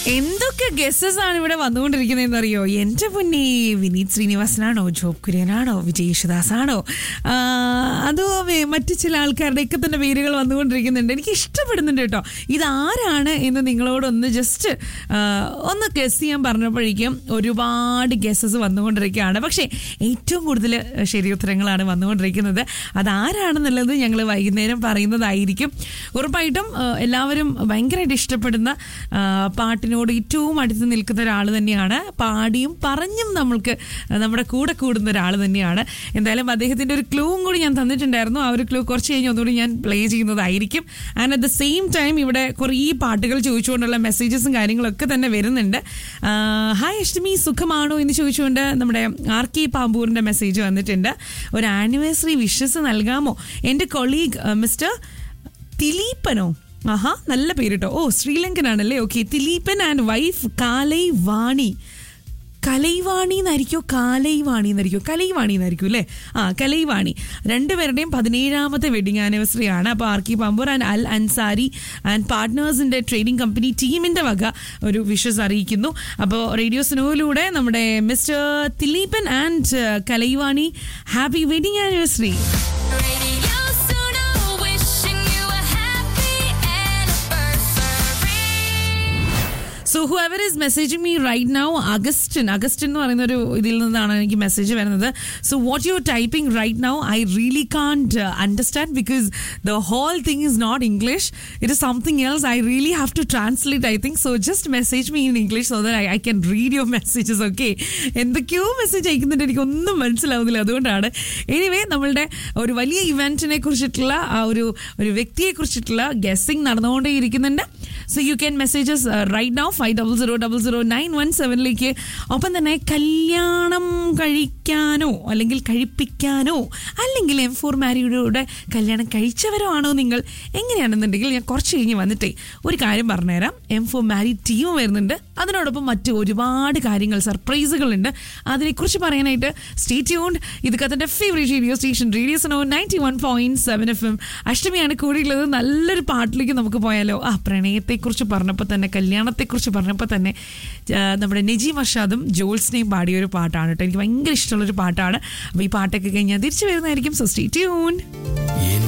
എന്തൊക്കെ ഗസ്സസ് ആണ് ഇവിടെ വന്നുകൊണ്ടിരിക്കുന്നതെന്ന് അറിയോ എന്റെ പൊന്നെ വിനീത് ശ്രീനിവാസനാണോ ജോബ് കുര്യനാണോ വിജയ് യേശുദാസ് ആണോ ആ, അതോ വേ- മറ്റു ചില ആൾക്കാരുടെ ഒക്കെ തന്നെ പേരുകൾ വന്നുകൊണ്ടിരിക്കുന്നുണ്ട് എനിക്ക് ഇഷ്ടപ്പെടുന്നുണ്ട് കേട്ടോ ഇതാരാണ് എന്ന് നിങ്ങളോടൊന്ന് ജസ്റ്റ് ഒന്ന് ഗസ് ചെയ്യാൻ പറഞ്ഞപ്പോഴേക്കും ഒരുപാട് ഗസ്സസ് വന്നുകൊണ്ടിരിക്കുകയാണ് പക്ഷേ ഏറ്റവും കൂടുതൽ ശരിയുത്തരങ്ങളാണ് വന്നുകൊണ്ടിരിക്കുന്നത് അതാരാണെന്നുള്ളത് ഞങ്ങൾ വൈകുന്നേരം പറയുന്നതായിരിക്കും ഉറപ്പായിട്ടും ആ, എല്ലാവരും ഭയങ്കരമായിട്ട് ഇഷ്ടപ്പെടുന്ന ആ, പാട്ടിനോട് ഏറ്റവും അടുത്ത് നിൽക്കുന്ന ഒരാൾ തന്നെയാണ് പാടിയും പറഞ്ഞും നമ്മൾക്ക് നമ്മുടെ കൂടെ കൂടുന്ന ഒരാൾ തന്നെയാണ് എന്തായാലും അദ്ദേഹത്തിൻ്റെ ഒരു ക്ലൂവും കൂടി ഞാൻ തന്നിട്ടുണ്ടായിരുന്നു ആ ഒരു ക്ലൂ കുറച്ച് കഴിഞ്ഞ് ഒന്നുകൂടി ഞാൻ പ്ലേ ചെയ്യുന്നതായിരിക്കും and at the same time ഇവിടെ കുറേ പാട്ടുകൾ ചോദിച്ചുകൊണ്ടുള്ള മെസ്സേജസും കാര്യങ്ങളൊക്കെ തന്നെ വരുന്നുണ്ട് ആ, ഹായ് അഷ്ടമി സുഖമാണോ എന്ന് ചോദിച്ചുകൊണ്ട് നമ്മുടെ ആർ കെ പാമ്പൂറിൻ്റെ മെസ്സേജ് വന്നിട്ടുണ്ട് ഒരു ആനിവേഴ്സറി വിഷസ് നൽകാമോ എൻ്റെ കൊളീഗ് മിസ്റ്റർ തിലീപ്പനോ ആഹാ നല്ല പേര് കേട്ടോ ഓ ശ്രീലങ്കനാണല്ലേ okay Thileepan and wife Kalaivani കലൈവാണി എന്നായിരിക്കോ കാലൈവാണി എന്നായിരിക്കോ കലൈവാണി എന്നായിരിക്കും അല്ലേ ആ കലൈവാണി രണ്ടുപേരുടെയും പതിനേഴാമത്തെ വെഡിങ് ആനിവേഴ്സറി ആണ് അപ്പോൾ ആർക്കി പമ്പൂർ ആൻഡ് അൽ അൻസാരി ആൻഡ് പാർട്ട്നേഴ്സിന്റെ ട്രേഡിംഗ് കമ്പനി ടീമിന്റെ വക ഒരു വിഷസ് അറിയിക്കുന്നു അപ്പോൾ റേഡിയോ സ്നോയിലൂടെ നമ്മുടെ mister Thileepan and Kalaivani happy wedding anniversary Radio Suno, wishing you a happy anniversary. So whoever is messaging me right now Augustine Augustine എന്ന് പറയുന്ന ഒരു ഇതിൽ നിന്നാണ് എനിക്ക് മെസ്സേജ് വരുന്നത് so what you typing right now I really can't understand because the whole thing is not English it is something else I really have to translate I think so just message me in English so that I can read your messages okay എന്തൊക്കെയോ മെസ്സേജ് അയക്കുന്നുണ്ട് എനിക്കൊന്നും മനസ്സിലാവുന്നില്ല അതുകൊണ്ടാണ് anyway നമ്മളുടെ ഒരു വലിയ ഇവന്റിനെ കുറിച്ചിട്ടുള്ള ആ ഒരു ഒരു വ്യക്തിയെ കുറിച്ചിട്ടുള്ള ഗസ്സിംഗ് നടന്നുകൊണ്ടേ ഇരിക്കുന്നുണ്ട് so you can messages right now five double zero double zero nine one സെവനിലേക്ക് ഒപ്പം തന്നെ കല്യാണം കഴിക്കാനോ അല്ലെങ്കിൽ കഴിപ്പിക്കാനോ അല്ലെങ്കിൽ എം ഫോർ മാരിയുടെ കല്യാണം കഴിച്ചവരോ ആണോ നിങ്ങൾ എങ്ങനെയാണെന്നുണ്ടെങ്കിൽ ഞാൻ കുറച്ച് കഴിഞ്ഞ് വന്നിട്ടേ ഒരു കാര്യം പറഞ്ഞുതരാം എം ഫോർ മാരി ടീം വരുന്നുണ്ട് അതിനോടൊപ്പം മറ്റ് ഒരുപാട് കാര്യങ്ങൾ സർപ്രൈസുകളുണ്ട് അതിനെക്കുറിച്ച് പറയാനായിട്ട് സ്റ്റേ ട്യൂൺഡ് ഇത് കത്തൻ്റെ favourite radio station radio Suno ninety one point seven F M അഷ്ടമിയാണ് കൂടിയുള്ളത് നല്ലൊരു പാട്ടിലേക്ക് നമുക്ക് പോയാലോ ആ പ്രണയത്തെക്കുറിച്ച് പറഞ്ഞപ്പോൾ തന്നെ കല്യാണത്തെക്കുറിച്ച് പറഞ്ഞപ്പോൾ തന്നെ ആ, നമ്മുടെ നജീം അഷാദും ജോൾസിനെയും പാടിയ ഒരു പാട്ടാണ് കേട്ടോ എനിക്ക് ഭയങ്കര ഇഷ്ടമുള്ളൊരു പാട്ടാണ് അപ്പോൾ ഈ പാട്ടൊക്കെ കഴിഞ്ഞാൽ തിരിച്ചു വരുന്നതായിരിക്കും സോ സ്റ്റേ ട്യൂൺ